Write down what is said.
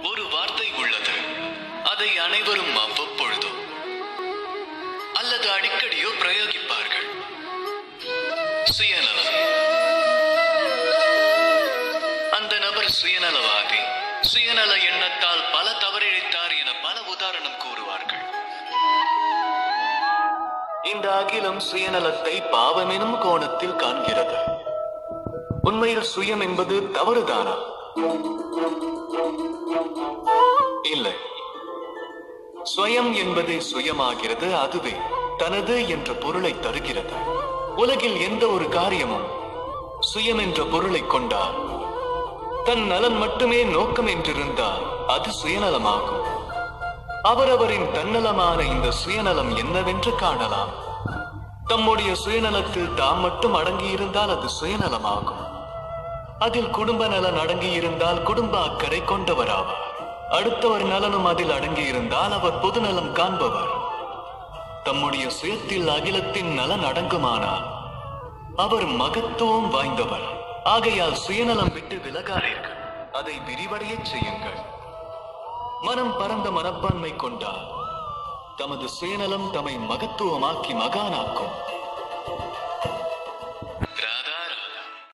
ஒரு வார்த்தை உள்ளது அதை அனைவரும் அவ்வப்பொழுதோ அல்லது அடிக்கடியோ பிரயோகிப்பார்கள் சுயநலம் அந்த நபர் சுயநலவாதி சுயநல எண்ணத்தால் பல தவறிழைத்தார் என பல உதாரணம் கூறுவார்கள் இந்த அகிலம் சுயநலத்தை பாவமெனும் கோணத்தில் காண்கிறது உண்மையில் சுயம் என்பது தவறுதானா இல்லை சுயம் என்பது சுயமாகிறது அதுவே தனது என்ற பொருளை தருகிறது உலகில் எந்த ஒரு காரியமும் சுயம் என்ற பொருளை கொண்டால் தன் நலன் மட்டுமே நோக்கம் என்றிருந்தால் அது சுயநலமாகும் அவரவரின் தன்னலமான இந்த சுயநலம் என்னவென்று காணலாம் தம்முடைய சுயநலத்தில் தாம் மட்டும் அடங்கியிருந்தால் அது சுயநலமாகும் அதில் குடும்ப நலன் அடங்கியிருந்தால் குடும்ப அக்கறை கொண்டவராவார் அடுத்தவர் நலனும் அதில் அடங்கியிருந்தால் அவர் பொதுநலம் காண்பவர் தம்முடைய சுயத்தில் அகிலத்தின் நலன் அடங்குமானால் அவர் மகத்துவம் வாய்ந்தவர் ஆகையால் சுயநலம் விட்டு விலகாதீர்கள் அதை விரிவடையச் செய்யுங்கள் மனம் பரந்த மனப்பான்மை கொண்டால் தமது சுயநலம் தம்மை மகத்துவமாக்கி மகானாக்கும்